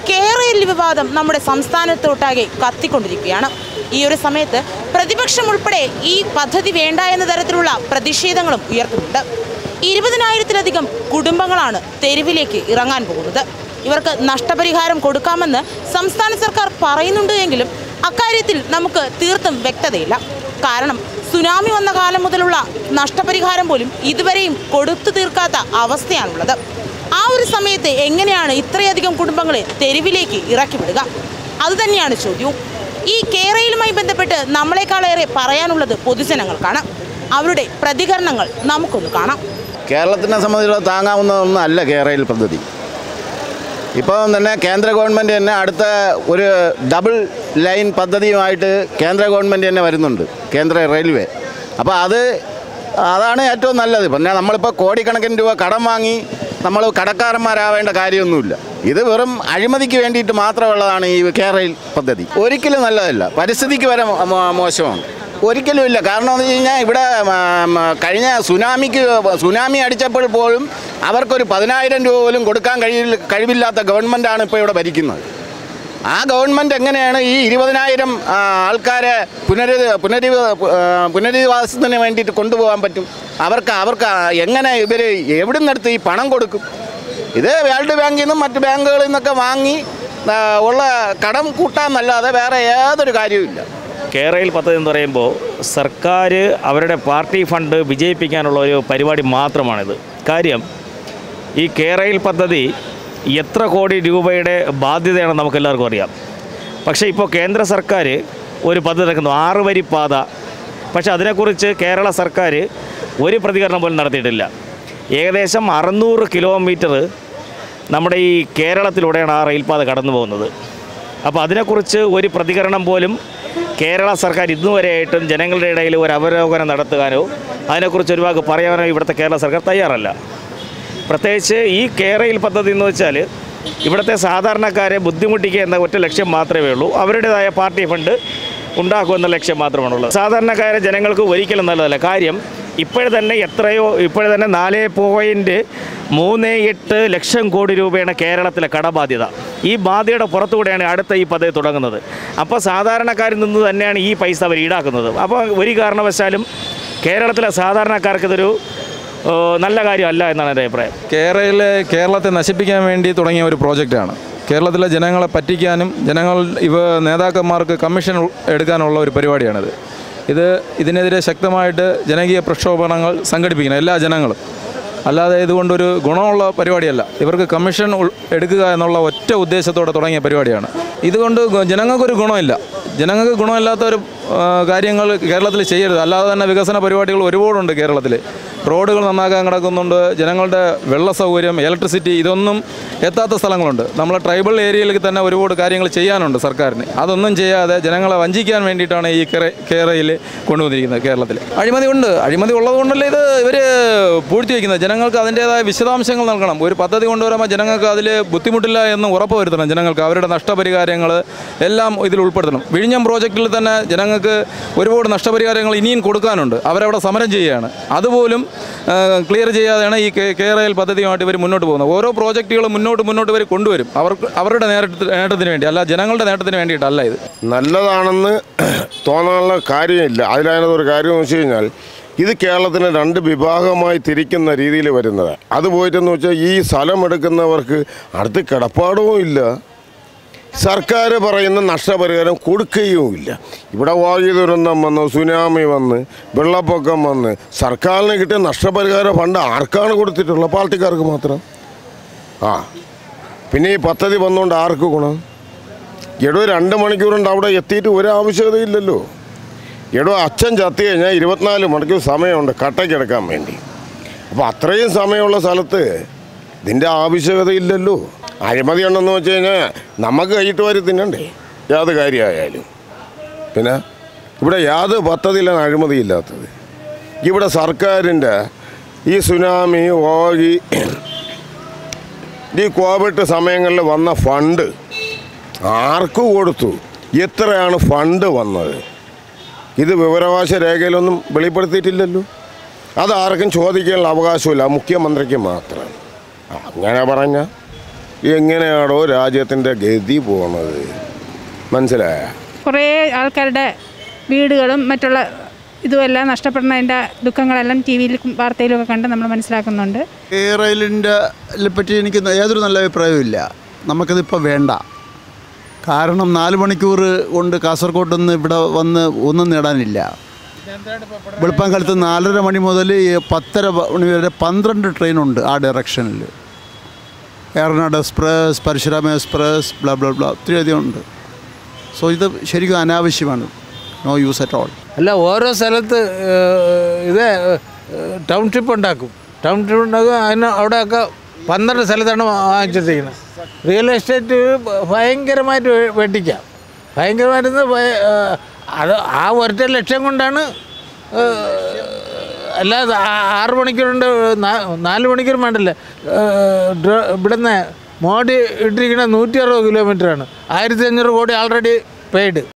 കേരള വിവാദം നമ്മുടെ സംസ്ഥാനത്തൊട്ടാകെ കത്തിക്കൊണ്ടിരിക്കുകയാണ് ഈ ഒരു സമയത്ത് പ്രതിപക്ഷം ഉൾപ്പെടെ ഈ പദ്ധതി വേണ്ട എന്ന തരത്തിലുള്ള പ്രതിഷേധങ്ങളും ഉയർത്തുന്നുണ്ട് ഇരുപതിനായിരത്തിലധികം കുടുംബങ്ങളാണ് തെരുവിലേക്ക് ഇറങ്ങാൻ പോകുന്നത് ഇവർക്ക് നഷ്ടപരിഹാരം കൊടുക്കാമെന്ന് സംസ്ഥാന സർക്കാർ പറയുന്നുണ്ട് എങ്കിലും അക്കാര്യത്തിൽ നമുക്ക് തീർത്തും വ്യക്തതയില്ല കാരണം സുനാമി വന്ന കാലം മുതലുള്ള നഷ്ടപരിഹാരം പോലും ഇതുവരെയും കൊടുത്തു തീർക്കാത്ത അവസ്ഥയാണുള്ളത് ആ ഒരു സമയത്ത് എങ്ങനെയാണ് ഇത്രയധികം കുടുംബങ്ങളെ തെരുവിലേക്ക് ഇറക്കി വിടുക അതുതന്നെയാണ് ചോദ്യവും ഈ കേരളയിലുമായി ബന്ധപ്പെട്ട് നമ്മളെക്കാളേറെ പറയാനുള്ളത് പൊതുജനങ്ങൾക്കാണ് അവരുടെ പ്രതികരണങ്ങൾ നമുക്കൊന്ന് കാണാം കേരളത്തിനെ സംബന്ധിച്ചുള്ള താങ്ങാവുന്ന ഒന്നല്ല കേരളയിൽ പദ്ധതി ഇപ്പം തന്നെ കേന്ദ്ര ഗവൺമെൻറ് തന്നെ അടുത്ത ഒരു ഡബിൾ ലൈൻ പദ്ധതിയുമായിട്ട് കേന്ദ്ര ഗവൺമെൻറ് തന്നെ വരുന്നുണ്ട് കേന്ദ്ര റെയിൽവേ അപ്പോൾ അത് അതാണ് ഏറ്റവും നല്ലത് പിന്നെ നമ്മളിപ്പോൾ കോടിക്കണക്കിന് രൂപ കടം വാങ്ങി നമ്മൾ കടക്കാരന്മാരാവേണ്ട കാര്യമൊന്നുമില്ല ഇത് വെറും അഴിമതിക്ക് വേണ്ടിയിട്ട് മാത്രമുള്ളതാണ് ഈ കേരളയിൽ പദ്ധതി ഒരിക്കലും നല്ലതല്ല പരിസ്ഥിതിക്ക് വരെ മോ- മോ- മോശമാണ് ഒരിക്കലും ഇല്ല കാരണം എന്ന് വെച്ച് കഴിഞ്ഞാൽ ഇവിടെ മ, മ, കഴിഞ്ഞ സുനാമിക്ക് സുനാമി അടിച്ചപ്പോൾ പോലും അവർക്കൊരു പതിനായിരം രൂപ പോലും കൊടുക്കാൻ കഴിയില്ല കഴിവില്ലാത്ത ഗവൺമെൻറ്റാണ് ഇപ്പോൾ ഇവിടെ ഭരിക്കുന്നത് ആ ഗവൺമെൻറ് എങ്ങനെയാണ് ഈ ഇരുപതിനായിരം ആ, ആൾക്കാരെ പുനരു പുനരു ആ, പുനരധിവാസത്തിന് വേണ്ടിയിട്ട് കൊണ്ടുപോകാൻ പറ്റും അവർക്ക് അവർക്ക് എങ്ങനെ ഇവർ എവിടെ നിന്നെടുത്ത് ഈ പണം കൊടുക്കും ഇത് വേൾഡ് ബാങ്കിൽ നിന്നും മറ്റ് ബാങ്കുകളിൽ നിന്നൊക്കെ വാങ്ങി ആ, ഉള്ള കടം കൂട്ടാന്നല്ലാതെ വേറെ യാതൊരു കാര്യവുമില്ല കേരളയിൽ പദ്ധതി എന്ന് പറയുമ്പോൾ സർക്കാർ അവരുടെ പാർട്ടി ഫണ്ട് വിജയിപ്പിക്കാനുള്ള ഒരു പരിപാടി മാത്രമാണിത് കാര്യം ഈ കേരളയിൽ പദ്ധതി എത്ര കോടി രൂപയുടെ ബാധ്യതയാണെന്ന് നമുക്ക് എല്ലാവർക്കും അറിയാം പക്ഷേ ഇപ്പോൾ കേന്ദ്ര സർക്കാർ ഒരു പദ്ധതി ഇറക്കുന്നു ആറ് വരി പാത പക്ഷേ അതിനെക്കുറിച്ച് കേരള സർക്കാർ ഒരു പ്രതികരണം പോലും നടത്തിയിട്ടില്ല ഏകദേശം അറുന്നൂറ് കിലോമീറ്റർ നമ്മുടെ ഈ കേരളത്തിലൂടെയാണ് ആ റെയിൽപാത കടന്നു പോകുന്നത് അപ്പോൾ അതിനെക്കുറിച്ച് ഒരു പ്രതികരണം പോലും കേരള സർക്കാർ ഇന്നുവരെയായിട്ടും ജനങ്ങളുടെ ഇടയിൽ ഒരു അവലോകനം നടത്തുവാനോ അതിനെക്കുറിച്ച് ഒരു വാക്ക് പറയാനോ ഇവിടുത്തെ കേരള സർക്കാർ തയ്യാറല്ല പ്രത്യേകിച്ച് ഈ കേരയിൽ പദ്ധതി എന്ന് വെച്ചാൽ ഇവിടുത്തെ സാധാരണക്കാരെ ബുദ്ധിമുട്ടിക്കുക എന്ന ഒറ്റ ലക്ഷ്യം മാത്രമേ ഉള്ളൂ അവരുടേതായ പാർട്ടി ഫണ്ട് ഉണ്ടാക്കുമെന്ന ലക്ഷ്യം മാത്രമാണുള്ളത് സാധാരണക്കാരെ ജനങ്ങൾക്ക് ഒരിക്കലും നല്ലതല്ല കാര്യം ഇപ്പോഴെ തന്നെ എത്രയോ ഇപ്പോഴെ തന്നെ നാല് പോയിൻറ്റ് മൂന്ന് എട്ട് ലക്ഷം കോടി രൂപയാണ് കേരളത്തിലെ കടബാധ്യത ഈ ബാധ്യതയുടെ പുറത്തുകൂടെയാണ് അടുത്ത ഈ പദ്ധതി തുടങ്ങുന്നത് അപ്പോൾ സാധാരണക്കാരിൽ നിന്ന് തന്നെയാണ് ഈ പൈസ അവർ ഈടാക്കുന്നത് അപ്പോൾ ഒരു കാരണവശാലും കേരളത്തിലെ സാധാരണക്കാർക്ക് ഇതൊരു ഏഹ്, നല്ല കാര്യമല്ല എന്നാണ് എൻ്റെ അഭിപ്രായം കേരളയിലെ കേരളത്തെ നശിപ്പിക്കാൻ വേണ്ടി തുടങ്ങിയ ഒരു പ്രോജക്റ്റാണ് കേരളത്തിലെ ജനങ്ങളെ പറ്റിക്കാനും ജനങ്ങൾ ഇവ നേതാക്കന്മാർക്ക് കമ്മീഷൻ ഉൾ- എടുക്കാനുള്ള ഒരു പരിപാടിയാണിത് ഇത് ഇതിനെതിരെ ശക്തമായിട്ട് ജനകീയ പ്രക്ഷോഭണങ്ങൾ സംഘടിപ്പിക്കണം എല്ലാ ജനങ്ങളും അല്ലാതെ ഇതുകൊണ്ടൊരു ഗുണമുള്ള പരിപാടിയല്ല ഇവർക്ക് കമ്മീഷൻ ഉൾ- എടുക്കുക എന്നുള്ള ഒറ്റ ഉദ്ദേശത്തോടെ തുടങ്ങിയ പരിപാടിയാണ് ഇതുകൊണ്ട് ഗു- ജനങ്ങൾക്കൊരു ഗുണമില്ല ജനങ്ങൾക്ക് ഗുണമില്ലാത്ത ഒരു ആ, കാര്യങ്ങൾ കേരളത്തിൽ ചെയ്യരുത് അല്ലാതെ തന്നെ വികസന പരിപാടികൾ ഒരുപാടുണ്ട് കേരളത്തിൽ റോഡുകൾ നന്നാക്കാൻ കിടക്കുന്നുണ്ട് ജനങ്ങളുടെ വെള്ള സൗകര്യം ഇലക്ട്രിസിറ്റി ഇതൊന്നും എത്താത്ത സ്ഥലങ്ങളുണ്ട് നമ്മളെ ട്രൈബൽ ഏരിയയിൽ തന്നെ ഒരുപാട് കാര്യങ്ങൾ ചെയ്യാനുണ്ട് സർക്കാരിന് അതൊന്നും ചെയ്യാതെ ജനങ്ങളെ വഞ്ചിക്കാൻ വേണ്ടിയിട്ടാണ് ഈ കേര- കേരളയിൽ കൊണ്ടുവന്നിരിക്കുന്നത് കേരളത്തിൽ അഴിമതി ഉണ്ട് അഴിമതി ഉള്ളതുകൊണ്ടല്ലേ ഇത് ഇവർ പൂഴ്ത്തി വയ്ക്കുന്നത് ജനങ്ങൾക്ക് അതിൻ്റേതായ വിശദാംശങ്ങൾ നൽകണം ഒരു പദ്ധതി കൊണ്ടുവരുമ്പോൾ ജനങ്ങൾക്ക് അതിൽ ബുദ്ധിമുട്ടില്ല എന്ന് ഉറപ്പ് വരുത്തണം ജനങ്ങൾക്ക് അവരുടെ നഷ്ടപരിഹാരങ്ങൾ എല്ലാം ഇതിൽ ഉൾപ്പെടുത്തണം വിഴിഞ്ഞം പ്രോജക്റ്റിൽ തന്നെ ജനങ്ങൾക്ക് ഒരുപാട് നഷ്ടപരിഹാരങ്ങൾ ഇനിയും കൊടുക്കാനുണ്ട് അവരവിടെ സമരം ചെയ്യുകയാണ് അതുപോലും ക്ലിയർ ചെയ്യാതെയാണ് ഈ കെ- കേരളയിൽ പദ്ധതിയുമായിട്ട് ഇവർ മുന്നോട്ട് പോകുന്നത് ഓരോ പ്രോജക്റ്റുകളും മുന്നോട്ട് മുന്നോട്ട് ഇവർ കൊണ്ടുവരും അവർക്ക് അവരുടെ നേട്ട- നേട്ടത്തിന് വേണ്ടി അല്ല ജനങ്ങളുടെ നേട്ടത്തിന് വേണ്ടിയിട്ടല്ല ഇത് നല്ലതാണെന്ന് തോന്നാനുള്ള കാര്യമില്ല അതിലതിനകത്ത് ഒരു കാര്യം എന്ന് വെച്ച് കഴിഞ്ഞാൽ ഇത് കേരളത്തിന് രണ്ട് വിഭാഗമായി തിരിക്കുന്ന രീതിയിൽ വരുന്നത് അത് പോയിട്ടെന്ന് വെച്ചാൽ ഈ സ്ഥലം എടുക്കുന്നവർക്ക് അടുത്ത് കിടപ്പാടവും ഇല്ല സർക്കാർ പറയുന്ന നഷ്ടപരിഹാരം കൊടുക്കുകയുമില്ല ഇവിടെ വായു ദുരന്തം വന്ന് സുനാമി വന്ന് വെള്ളപ്പൊക്കം വന്ന് സർക്കാരിന് കിട്ടിയ നഷ്ടപരിഹാര ഫണ്ട് ആർക്കാണ് കൊടുത്തിട്ടുള്ളത് പാർട്ടിക്കാർക്ക് മാത്രം ആ പിന്നെ ഈ പദ്ധതി വന്നുകൊണ്ട് ആർക്ക് ഗുണം എടോ രണ്ട് മണിക്കൂറുണ്ട് അവിടെ എത്തിയിട്ട് ഒരു ആവശ്യകതയില്ലല്ലോ എടോ അച്ഛൻ ചത്തി കഴിഞ്ഞാൽ ഇരുപത്തിനാല് മണിക്കൂർ സമയമുണ്ട് കട്ടയ്ക്കെടുക്കാൻ വേണ്ടി അപ്പോൾ അത്രയും സമയമുള്ള സ്ഥലത്ത് ഇതിൻ്റെ ആവശ്യകതയില്ലല്ലോ അഴിമതി ഉണ്ടെന്ന് വെച്ച് കഴിഞ്ഞാൽ നമുക്ക് കൈയിട്ട് വാരി തിന്നണ്ടേ യാത് കാര്യമായാലും പിന്നെ ഇവിടെ യാതൊരു പദ്ധതിയിലാണ് അഴിമതിയില്ലാത്തത് ഇവിടെ സർക്കാരിൻ്റെ ഈ സുനാമി ഓഗി ഈ കോവിഡ് സമയങ്ങളിൽ വന്ന ഫണ്ട് ആർക്ക് കൊടുത്തു എത്രയാണ് ഫണ്ട് വന്നത് ഇത് വിവരാവകാശ രേഖയിലൊന്നും വെളിപ്പെടുത്തിയിട്ടില്ലല്ലോ അത് ആർക്കും ചോദിക്കാനുള്ള അവകാശമില്ല മുഖ്യമന്ത്രിക്ക് മാത്രം അങ്ങനെ പറഞ്ഞ എങ്ങനെയാണോ രാജ്യത്തിൻ്റെ ഗതി പോണത് മനസ്സിലായ കുറേ ആൾക്കാരുടെ വീടുകളും മറ്റുള്ള ഇതുമെല്ലാം നഷ്ടപ്പെടുന്നതിൻ്റെ ദുഃഖങ്ങളെല്ലാം ടി വിയിലും വാർത്തയിലും ഒക്കെ കണ്ട് നമ്മൾ മനസ്സിലാക്കുന്നുണ്ട് റെയിലിൻ്റെ പറ്റി എനിക്ക് യാതൊരു നല്ല അഭിപ്രായവും ഇല്ല നമുക്കതിപ്പോൾ വേണ്ട കാരണം നാല് മണിക്കൂർ കൊണ്ട് കാസർഗോഡ് നിന്ന് ഇവിടെ വന്ന് ഒന്നും നേടാനില്ല വെളുപ്പം കാലത്ത് നാലര മണി മുതൽ ഈ പത്തര മണി വരെ പന്ത്രണ്ട് ട്രെയിനുണ്ട് ആ ഡയറക്ഷനിൽ Ernad express Parasurama express blah blah blah ഒത്തിരി അധികം ഉണ്ട് സോ ഇത് ശരിക്കും അനാവശ്യമാണ് നോ യൂസ് അറ്റ് ഓൾ അല്ല ഓരോ സ്ഥലത്ത് ഏഹ്, ഇത് ടൗൺഷിപ്പ് ഉണ്ടാക്കും ടൗൺഷിപ്പ് ഉണ്ടാക്കും അതിന് അവിടെയൊക്കെ പന്ത്രണ്ട് സ്ഥലത്താണ് വാങ്ങിച്ചിട്ടിരിക്കുന്നത് റിയൽ എസ്റ്റേറ്റ് ഭയങ്കരമായിട്ട് വെ- വെട്ടിക്കാം ഭയങ്കരമായിട്ട് ഇത് ഭയ- ഏഹ്, അത് ആ ഒറ്റ ലക്ഷ്യം കൊണ്ടാണ് ഏഹ്, അല്ലാതെ ആ- ആറ് മണിക്കൂറുണ്ട് നാ- നാല് മണിക്കൂർ വേണ്ടല്ലേ ഏഹ്, ഡ്ര- ഇവിടുന്ന് മോഡി ഇട്ടിരിക്കുന്ന നൂറ്റി അറുപത് കിലോമീറ്ററാണ് ആയിരത്തി അഞ്ഞൂറ് കോടി ആൾറെഡി പെയ്ഡ്